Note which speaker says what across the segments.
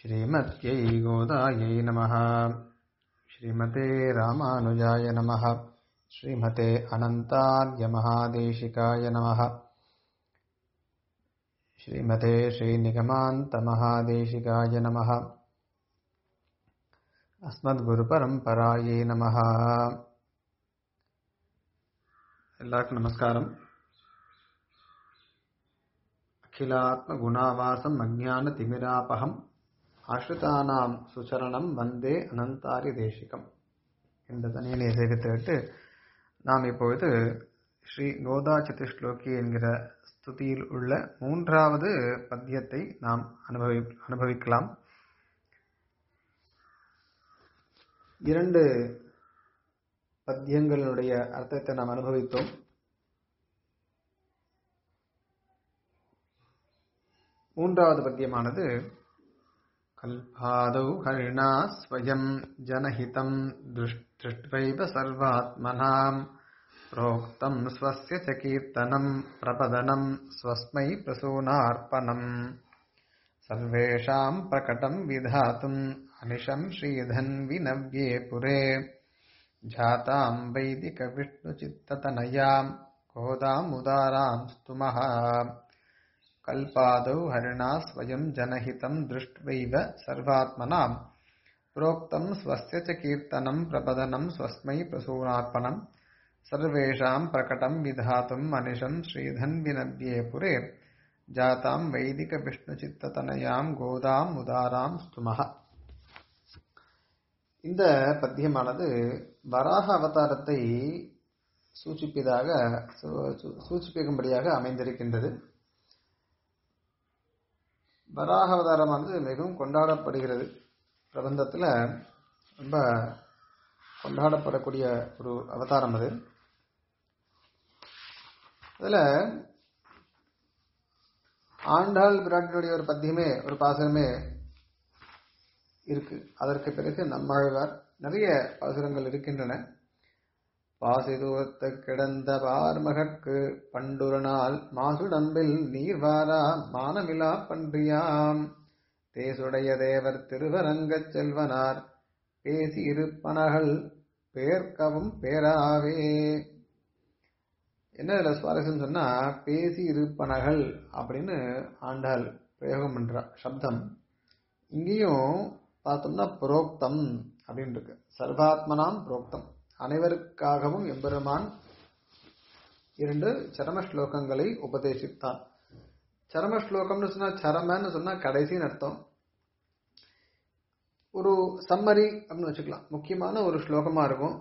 Speaker 1: श्रीमत्यै गोदायै नमः श्रीमते रामानुजाय नमः श्रीमते अनन्तार्यमहादेशिकाय नमः श्रीमते श्रीनिगमान्तमहादेशिकाय नमः अस्मद्गुरुपरम्परायै नमः எல்லாருக்கும் நமஸ்காரம் அகிலாத்ம குணாவாசம் அஜான திமிராபகம் ஆஷ்ரிதானாம் சுச்சரணம் வந்தே அனந்தாரி தேசிகம் என்ற தனியனை சேவித்துவிட்டு நாம் இப்பொழுது ஸ்ரீ கோதா சதுஷ்லோகி என்கிற ஸ்துதியில் உள்ள மூன்றாவது பத்தியத்தை நாம் அனுபவி அனுபவிக்கலாம் இரண்டு பத்தியங்களுடைய அர்த்தத்தை நாம் அனுபவித்தோம் மூன்றாவது பத்தியமானது கல்பாதௌ ஹரிணா ஸ்வயம் ஜனஹிதம் திருஷ்ட்வைவ சர்வாத்மனாம் प्रोक्तम् स्वस्य च कीर्तनम् प्रपदनम् स्वस्मै प्रसूनार्पणम् सर्वेषाम् प्रकटम् विधातुम् अनिशम् श्रीधन्विनव्ये पुरे जाताम् वैदिकविष्णुचित्ततनयाम् गोदामुदाराम् स्तुमः कल्पादौ हरिणा स्वयम् जनहितम् दृष्ट्वैव सर्वात्मनाम् प्रोक्तम् स्वस्य च कीर्तनम् प्रपदनम् स्वस्मै प्रसूनार्पणम् सर्वेषाम् प्रकटम् विधातुम् अनिशम् श्रीधन्विनव्ये पुरे जाताम् வைதிகவிஷ்ணுச்சித்ததனயாம் கோதாம் உதாராம் ஸ்துமஹ இந்த பத்தியமானது வராக அவதாரத்தை சூச்சிப்பதாக சூச்சிப்பிக்கும்படியாக அமைந்திருக்கின்றது வராக அவதாரமானது மிகவும் கொண்டாடப்படுகிறது பிரபந்தத்தில் ரொம்ப கொண்டாடப்படக்கூடிய ஒரு அவதாரம் அது அதில் ஆண்டாள் பிராட்டினுடைய ஒரு பத்தியமே ஒரு பாசுரமே இருக்கு அதற்கு பிறகு நம்மாழ்வார் நிறைய பாசுரங்கள் இருக்கின்றன பாசிதூரத்து கிடந்த பார்மகற்கு பண்டுரு நாள் மாசுடம்பில் நீர்வாரா மானமிலா பன்றியாம் தேசுடைய தேவர் திருவரங்கச் செல்வனார் பேசி இருப்பனகள் பேர்க்கவும் பேராவே என்ன இதில் சுவாரஸ்யம் சொன்னா பேசி இருப்பனகள் அப்படின்னு ஆண்டாள் பிரயோகம் பண்றா சப்தம் இங்கேயும் பார்த்தோம்னா புரோக்தம் அப்படின்னு இருக்கு சர்வாத்மனாம் புரோக்தம் அனைவருக்காகவும் எம்பெருமான் இரண்டு சரம ஸ்லோகங்களை உபதேசித்தான் சரம ஸ்லோகம்னு சொன்னா சரமன்னு சொன்னா கடைசின்னு அர்த்தம் ஒரு சம்மரி அப்படின்னு வச்சுக்கலாம் முக்கியமான ஒரு ஸ்லோகமா இருக்கும்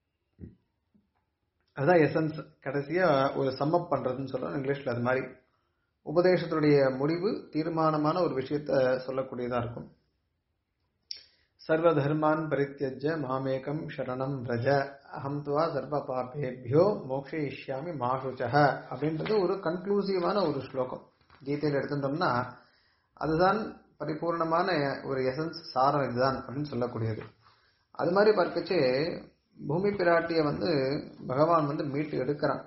Speaker 1: அதுதான் எசன்ஸ் கடைசியா ஒரு சம்மப் பண்றதுன்னு சொல்றோம் இங்கிலீஷ்ல அது மாதிரி உபதேசத்துடைய முடிவு தீர்மானமான ஒரு விஷயத்த சொல்லக்கூடியதா இருக்கும் சர்வ தர்மான் பரித்தியஜ மாமேகம் சரணம் ரஜ அகம் துவா சர்வ பாபேபியோ மோக்ஷயிஷ்யாமி மாஷுச்சக அப்படின்றது ஒரு கன்க்ளூசிவான ஒரு ஸ்லோகம் கீதையில் எடுத்துட்டோம்னா அதுதான் பரிபூர்ணமான ஒரு எசன்ஸ் சாரம் இதுதான் அப்படின்னு சொல்லக்கூடியது அது மாதிரி பார்க்கச்சு பூமி பிராட்டிய வந்து பகவான் வந்து மீட்டு எடுக்கிறான்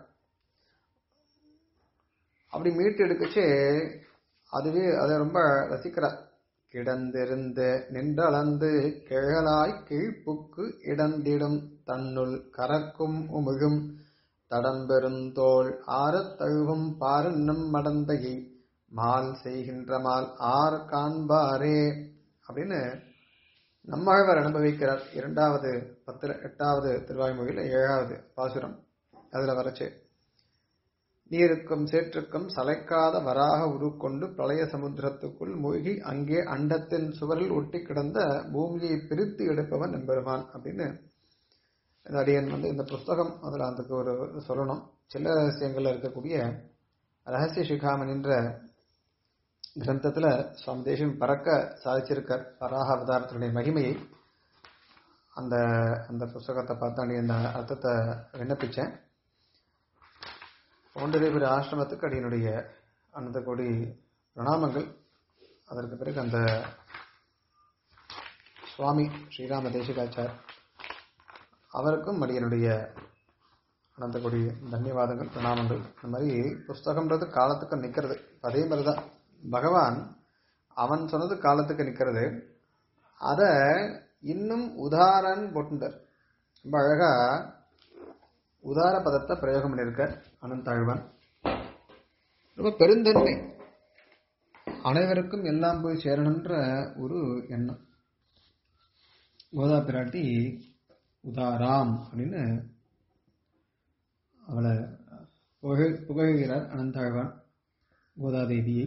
Speaker 1: அப்படி மீட்டு எடுக்கச்சு அதுவே அதை ரொம்ப ரசிக்கிறார் கிடந்திருந்து நின்றளந்து கிழலாய் கீழ்ப்புக்கு இடந்திடும் தன்னுள் கறக்கும் உமிழும் தடம்பெருந்தோள் ஆறத் தழுவும் பாரன்னம் மடந்தையை மால் செய்கின்ற மால் ஆர் காண்பாரே அப்படின்னு நம்மாழ்வார் அனுபவிக்கிறார் இரண்டாவது பத்து எட்டாவது திருவாய்மொழியில் ஏழாவது பாசுரம் அதுல வரச்சு நீருக்கும் சேற்றுக்கும் சளைக்காத வராக உருக்கொண்டு பிரளய சமுத்திரத்துக்குள் மூழ்கி அங்கே அண்டத்தின் சுவரில் ஒட்டி கிடந்த பூமியை பிரித்து எடுப்பவன் எம்பெருமான் அப்படின்னு இந்த அடியன் வந்து இந்த புஸ்தகம் அதில் அதுக்கு ஒரு சொல்லணும் சில ரகசியங்கள்ல இருக்கக்கூடிய ரகசிய சிகாமனின்ற கிரந்தத்துல சுவாமி தேசம் பறக்க சாதிச்சிருக்கார் வராக அவதாரத்தினுடைய மகிமையை அந்த அந்த புஸ்தகத்தை பார்த்தாண்டி அந்த அர்த்தத்தை விண்ணப்பிச்சேன் பவுண்டரேபுரி ஆசிரமத்துக்கு அடியனுடைய அந்த கோடி பிரணாமங்கள் அதற்கு பிறகு அந்த சுவாமி ஸ்ரீராம தேசிகாச்சார் அவருக்கும் அடியனுடைய அனந்த கோடி தன்யவாதங்கள் பிரணாமங்கள் இந்த மாதிரி புஸ்தகம்ன்றது காலத்துக்கு நிற்கிறது அதே மாதிரி தான் பகவான் அவன் சொன்னது காலத்துக்கு நிற்கிறது அத இன்னும் உதாரன் போட்டுட்டார் ரொம்ப அழகா உதார பதத்தை பிரயோகம் பண்ணியிருக்க அனந்தாழ்வான் ரொம்ப பெருந்தன்மை அனைவருக்கும் எல்லாம் போய் சேரணுன்ற ஒரு எண்ணம் கோதா பிராட்டி உதாராம் அப்படின்னு அவளை புகழ் புகழ்கிறார் அனந்தாழ்வான் கோதாதேவியை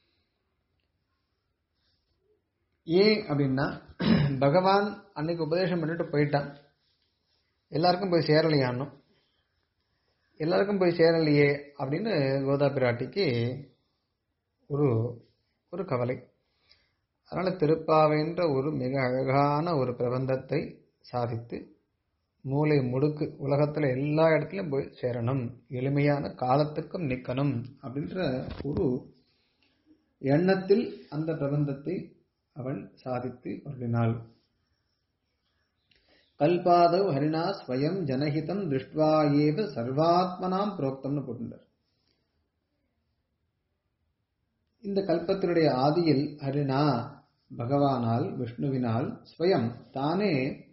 Speaker 1: ஏன் அப்படின்னா பகவான் அன்னைக்கு உபதேசம் பண்ணிட்டு போயிட்டான் எல்லாருக்கும் போய் சேரலையானும் எல்லாருக்கும் போய் சேரலையே அப்படின்னு கோதா பிராட்டிக்கு ஒரு ஒரு கவலை அதனால திருப்பாவைன்ற ஒரு மிக அழகான ஒரு பிரபந்தத்தை சாதித்து மூளை முடுக்கு உலகத்துல எல்லா இடத்துலயும் போய் சேரணும் எளிமையான காலத்துக்கும் நிக்கணும் அப்படின்ற ஒரு எண்ணத்தில் அந்த பிரபந்தத்தை அவள் சாதித்து அருளினாள் கல்பாதவ் ஹரிணா ஸ்வயம் ஜனஹிதம் திருஷ்டுவா ஏவ சர்வாத்மனாம் புரோக்தம்னு போட்டுட்டார் இந்த கல்பத்தினுடைய ஆதியில் ஹரிணா பகவானால் விஷ்ணுவினால் ஸ்வயம் தானே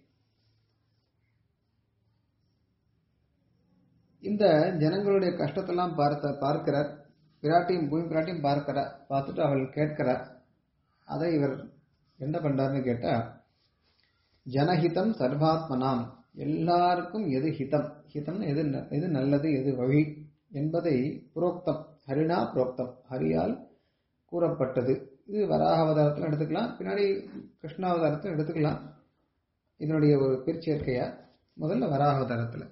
Speaker 1: இந்த ஜனங்களுடைய கஷ்டத்தெல்லாம் பார்த்த பார்க்கிறார் பிராட்டியும் பூமி பிராட்டியும் பார்க்கிறார் பார்த்துட்டு அவள் கேட்கிறார் அதை இவர் என்ன பண்றாருன்னு கேட்டா ஜனஹிதம் சர்வாத்மனாம் எல்லாருக்கும் எது ஹிதம் ஹிதம்னு எது ந- எது நல்லது எது வழி என்பதை புரோக்தம் ஹரிணா புரோக்தம் ஹரியால் கூறப்பட்டது இது வராக அவதாரத்தில் எடுத்துக்கலாம் பின்னாடி கிருஷ்ணாவதாரத்தில் எடுத்துக்கலாம் இதனுடைய ஒரு பிற்சேர்க்கையா முதல்ல வராக அவதாரத்தில்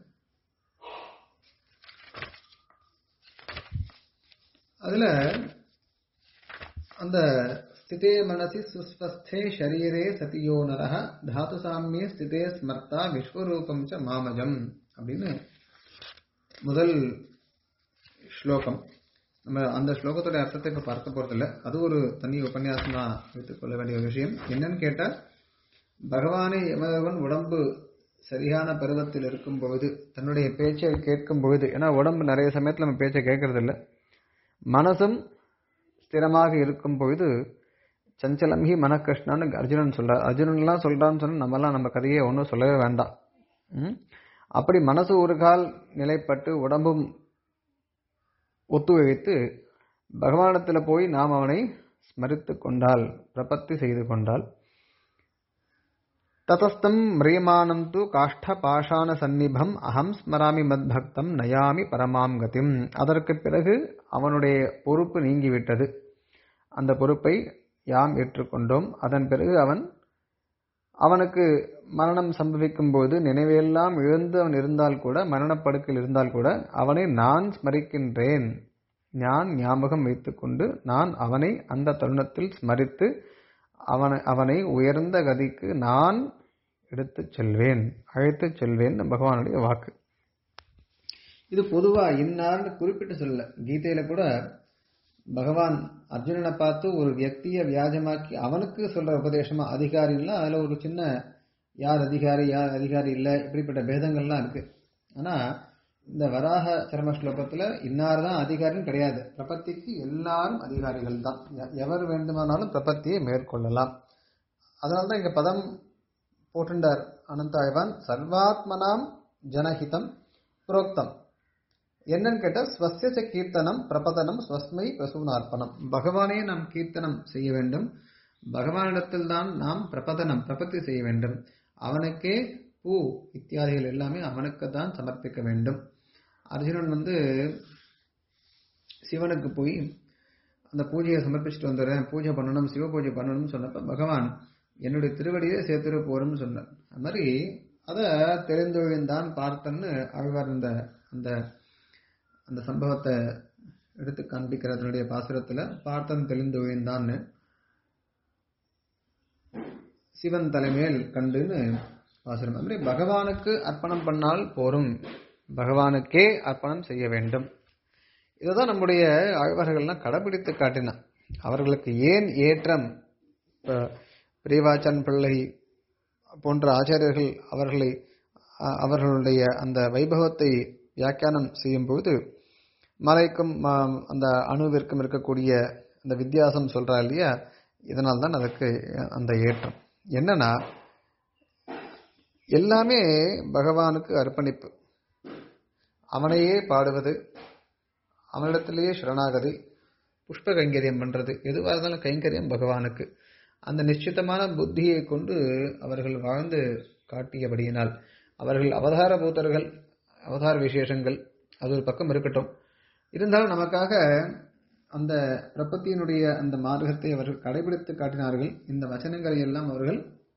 Speaker 1: அதுல அந்த ஸ்திதே மனசி சுஸ்வஸ்தே ஷரீரே சதியோ நரஹ தாது சாமியே ஸ்திதே ஸ்மர்த்தா விஸ்வரூபம் ச மாமஜம் அப்படின்னு முதல் ஸ்லோகம் நம்ம அந்த ஸ்லோகத்தோட அர்த்தத்தை இப்ப பார்க்க போறதில்ல அது ஒரு தனி உபன்யாசமா எடுத்துக்கொள்ள வேண்டிய ஒரு விஷயம் என்னன்னு கேட்டா பகவானை எமவன் உடம்பு சரியான பருவத்தில் இருக்கும் பொழுது தன்னுடைய பேச்சை கேட்கும் பொழுது ஏன்னா உடம்பு நிறைய சமயத்துல நம்ம பேச்சை கேட்கறது இல்ல மனசும் ஸ்திரமாக இருக்கும் பொழுது சஞ்சலம்ஹி மனகிருஷ்ணான்னு அர்ஜுனன் சொல்றார் அர்ஜுனன்லாம் சொல்றான்னு சொன்னா நம்மலாம் நம்ம கதையை ஒன்றும் சொல்லவே வேண்டாம் ம்? அப்படி மனசு ஒரு கால் நிலைப்பட்டு உடம்பும் ஒத்துழைத்து பகவானத்தில் போய் நாம் அவனை ஸ்மரித்து கொண்டால் பிரபத்தி செய்து கொண்டால் ததஸ்தம் மிரியமானம் து காஷ்ட பாஷாண சந்நிபம் அகம் ஸ்மராமி மத்பக்தம் நயாமி பரமாம் கதிம் அதற்கு பிறகு அவனுடைய பொறுப்பு நீங்கிவிட்டது அந்த பொறுப்பை யாம் ஏற்றுக்கொண்டோம் அதன் பிறகு அவன் அவனுக்கு மரணம் சம்பவிக்கும் போது நினைவையெல்லாம் இழந்து அவன் இருந்தால் கூட மரணப்படுக்கையில் இருந்தால் கூட அவனை நான் ஸ்மரிக்கின்றேன் நான் ஞாபகம் வைத்துக்கொண்டு நான் அவனை அந்த தருணத்தில் ஸ்மரித்து அவனை அவனை உயர்ந்த கதிக்கு நான் எடுத்துச் செல்வேன் அழைத்துச் செல்வேன் பகவானுடைய வாக்கு இது பொதுவா இன்னார்னு குறிப்பிட்டு சொல்லல கீதையில கூட பகவான் அர்ஜுனனை பார்த்து ஒரு வியக்திய வியாஜமாக்கி அவனுக்கு சொல்ற உபதேசமா அதிகாரி இல்ல அதுல ஒரு சின்ன யார் அதிகாரி யார் அதிகாரி இல்ல இப்படிப்பட்ட பேதங்கள்லாம் இருக்கு ஆனா இந்த வராக சரம ஸ்லோகத்துல இன்னார் தான் அதிகாரின்னு கிடையாது பிரபத்திக்கு எல்லாரும் அதிகாரிகள் தான் எ- எவர் வேண்டுமானாலும் பிரபத்தியை மேற்கொள்ளலாம் அதனால்தான் இங்க பதம் போட்டுண்டார் அனந்தாழ்வான் சர்வாத்மனாம் ஜனஹிதம் புரோக்தம் என்னன்னு கேட்டா ஸ்வஸ்ய ச கீர்த்தனம் பிரபதனம் ஸ்வஸ்மை பிரசூனார்ப்பணம் பகவானே நாம் கீர்த்தனம் செய்ய வேண்டும் பகவானிடத்தில் தான் நாம் பிரபதனம் பிரபத்தி செய்ய வேண்டும் அவனுக்கே பூ இத்தியாதிகள் எல்லாமே அவனுக்கு தான் சமர்ப்பிக்க வேண்டும் அர்ஜுனன் வந்து சிவனுக்கு போய் அந்த பூஜையை சமர்ப்பிச்சுட்டு வந்துடுறேன் பூஜை பண்ணணும் சிவ பூஜை பண்ணணும்னு சொன்னப்ப பகவான் என்னுடைய திருவடியே சேர்த்துட்டு போறோம்னு சொன்னார் அது மாதிரி அதை தெரிந்தொழிந்தான் பார்த்தன்னு ஆழ்வார் இந்த அந்த அந்த சம்பவத்தை எடுத்து காண்பிக்கிற அதனுடைய பாசுரத்துல பார்த்தன் தெளிந்தொழிந்தான்னு சிவன் தலைமேல் கண்டுன்னு பாசுரம் அது மாதிரி பகவானுக்கு அர்ப்பணம் பண்ணால் போரும் பகவானுக்கே அர்ப்பணம் செய்ய வேண்டும் இதுதான் நம்முடைய ஆழ்வார்கள்லாம் கடைபிடித்து காட்டினான் அவர்களுக்கு ஏன் ஏற்றம் இப்ப பிரிவாச்சன் பிள்ளை போன்ற ஆச்சாரியர்கள் அவர்களை அ- அவர்களுடைய அந்த வைபவத்தை வியாக்கியானம் செய்யும் பொழுது மலைக்கும் ம- அந்த அணுவிற்கும் இருக்கக்கூடிய அந்த வித்தியாசம் சொல்றா இல்லையா இதனால் தான் அதுக்கு அந்த ஏற்றம் என்னன்னா எல்லாமே பகவானுக்கு அர்ப்பணிப்பு அவனையே பாடுவது அவனிடத்திலேயே சரணாகதி புஷ்ப கைங்கரியம் பண்றது எதுவாக இருந்தாலும் கைங்கரியம் பகவானுக்கு அந்த நிச்சயத்தமான புத்தியை கொண்டு அவர்கள் வாழ்ந்து காட்டியபடியினால் அவர்கள் அவதார பூத்தர்கள் அவதார விசேஷங்கள் அது ஒரு பக்கம் இருக்கட்டும் இருந்தாலும் நமக்காக அந்த பிரபத்தியினுடைய அந்த மார்க்கத்தை அவர்கள் கடைபிடித்து காட்டினார்கள் இந்த வச்சனங்களை எல்லாம் அவர்கள்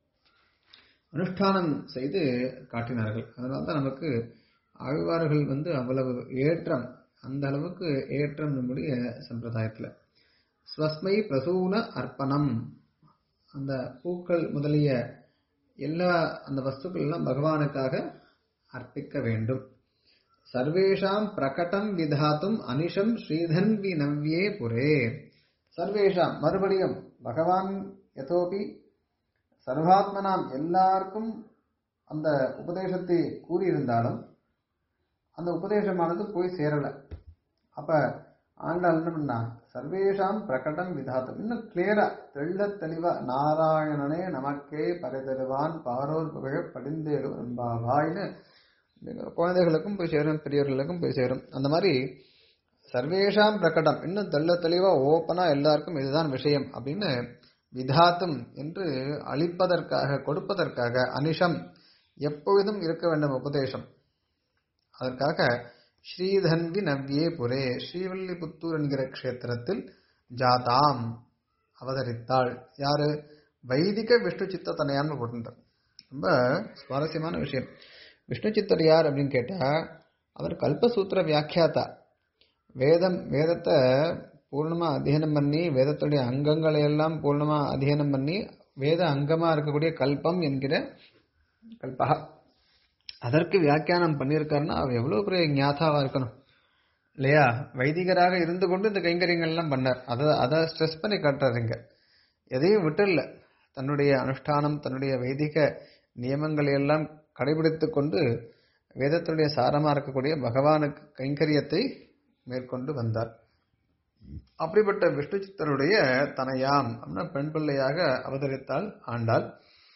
Speaker 1: அனுஷ்டானம் செய்து காட்டினார்கள் அதனால தான் நமக்கு ஆழ்வார்கள் வந்து அவ்வளவு ஏற்றம் அந்த அளவுக்கு ஏற்றம் நம்முடைய சம்பிரதாயத்தில் ஸ்வஸ்மை பிரசூன அர்ப்பணம் அந்த பூக்கள் முதலிய எல்லா அந்த வஸ்துக்கள் எல்லாம் பகவானுக்காக அர்ப்பிக்க வேண்டும் சர்வேஷாம் பிரகடம் விதாத்தும் அனிஷம் ஸ்ரீதன்வி நவ்யே புரே சர்வேஷாம் மறுபடியும் பகவான் யதோபி சர்வாத்மனாம் எல்லாருக்கும் அந்த உபதேசத்தை கூறியிருந்தாலும் அந்த உபதேசமானது போய் சேரல அப்ப ஆண்டாள் என்ன பண்ணா சர்வேஷாம் பிரகடம் விதாத்தம் இன்னும் கிளியரா தெள்ள தெளிவா நாராயணனே நமக்கே பரிதருவான் பாரோர் புகழ படிந்தேறும் என்பாவாய்னு குழந்தைகளுக்கும் போய் சேரும் பெரியவர்களுக்கும் போய் சேரும் அந்த மாதிரி சர்வேஷாம் பிரகடம் இன்னும் தெள்ள தெளிவா ஓப்பனா எல்லாருக்கும் இதுதான் விஷயம் அப்படின்னு விதாத்தும் என்று அளிப்பதற்காக கொடுப்பதற்காக அனிஷம் எப்பொழுதும் இருக்க வேண்டும் உபதேசம் அதற்காக ஸ்ரீதன்வி நவ்யே புரே ஸ்ரீவல்லிபுத்தூர் என்கிற க்ஷேத்திரத்தில் ஜாதாம் அவதரித்தாள் யாரு வைதிக விஷ்ணு சித்த தனையான்னு போட்டுட்டார் ரொம்ப சுவாரஸ்யமான விஷயம் விஷ்ணு சித்தர் யார் அப்படின்னு கேட்டா அவர் கல்பசூத்திர வியாக்கியாத்தா வேதம் வேதத்தை பூர்ணமா அத்தியனம் பண்ணி வேதத்துடைய அங்கங்களை எல்லாம் பூர்ணமா அத்தியனம் பண்ணி வேத அங்கமா இருக்கக்கூடிய கல்பம் என்கிற கல்பகா அதற்கு வியாக்கியானம் பண்ணியிருக்காருன்னா அவர் எவ்வளவு பெரிய ஞாதாவா இருக்கணும் இல்லையா வைதிகராக இருந்து கொண்டு இந்த கைங்கரியங்கள் எல்லாம் பண்ணார் அதை அதை ஸ்ட்ரெஸ் பண்ணி காட்டுறாருங்க எதையும் விட்டுல தன்னுடைய அனுஷ்டானம் தன்னுடைய வைதிக நியமங்களை எல்லாம் கடைபிடித்து கொண்டு வேதத்துடைய சாரமா இருக்கக்கூடிய பகவானுக்கு கைங்கரியத்தை மேற்கொண்டு வந்தார் அப்படிப்பட்ட விஷ்ணு சித்தருடைய தனையாம் அப்படின்னா பெண் பிள்ளையாக அவதரித்தால் ஆண்டாள்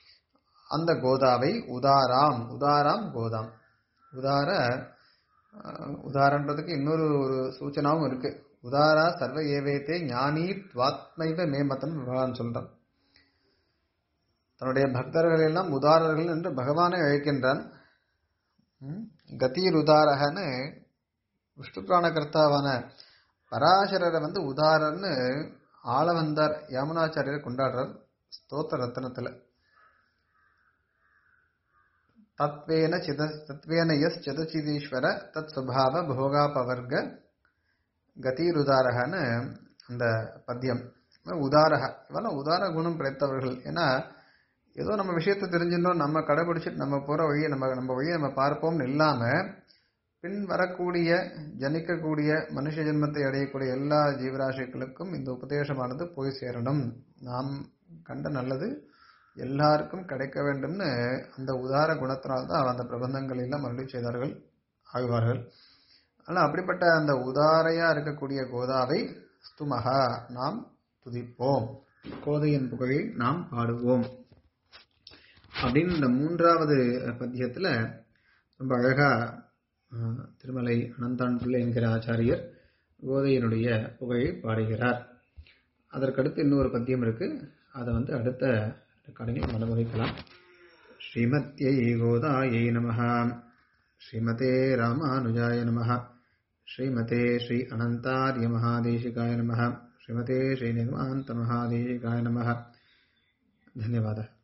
Speaker 1: அந்த கோதாவை உதாராம் உதாராம் கோதாம் உதார உதாரன்றதுக்கு இன்னொரு ஒரு சூச்சனாவும் இருக்கு உதாரா சர்வ ஏவேத்தே ஞானி துவாத்மைவ மேமத்தன் பகவான் சொல்றான் தன்னுடைய பக்தர்கள் எல்லாம் உதாரர்கள் என்று பகவானை அழைக்கின்றான் கதிர் உதாரகன்னு விஷ்ணு புராண கர்த்தாவான பராசரரை வந்து உதாரன்னு ஆள வந்தார் யாமுனாச்சாரியர் கொண்டாடுறார் ஸ்தோத்திர ரத்தனத்துல தத்வேன சித தத்வேன எஸ் சிதச்சிதீஸ்வர தத் சுபாவ போகாபவர்க கதிருதாரகன்னு அந்த பத்தியம் உதாரக இவெல்லாம் உதார குணம் படைத்தவர்கள் ஏன்னா ஏதோ நம்ம விஷயத்தை தெரிஞ்சிருந்தோம் நம்ம கடைபிடிச்சிட்டு நம்ம போற வழியை நம்ம நம்ம வழியை நம்ம பார்ப்போம்னு இல்லாம பின் வரக்கூடிய ஜனிக்கக்கூடிய மனுஷ ஜென்மத்தை அடையக்கூடிய எல்லா ஜீவராசிகளுக்கும் இந்த உபதேசமானது போய் சேரணும் நாம் கண்ட நல்லது எல்லாருக்கும் கிடைக்க வேண்டும்னு அந்த உதார குணத்தினால்தான் அந்த பிரபந்தங்கள் எல்லாம் அருளி செய்தார்கள் ஆழ்வார்கள் ஆனால் அப்படிப்பட்ட அந்த உதாரையா இருக்கக்கூடிய கோதாவை ஸ்துமகா நாம் துதிப்போம் கோதையின் புகழை நாம் பாடுவோம் அப்படின்னு இந்த மூன்றாவது பத்தியத்துல ரொம்ப அழகா திருமலை அனந்தான் பிள்ளை என்கிற ஆச்சாரியர் கோதையினுடைய புகழை பாடுகிறார் அதற்கடுத்து இன்னொரு பத்தியம் இருக்கு அதை வந்து அடுத்த கடனில் அனுபவிக்கலாம் ஸ்ரீமத்யை கோதாயை நம ஸ்ரீமதே ராமானுஜாய நம ஸ்ரீமதே ஸ்ரீ அனந்தாரிய மகாதேசிகாய நம ஸ்ரீமதே ஸ்ரீ நிர்மாந்த மகாதேசிகாய நம धन्यवादः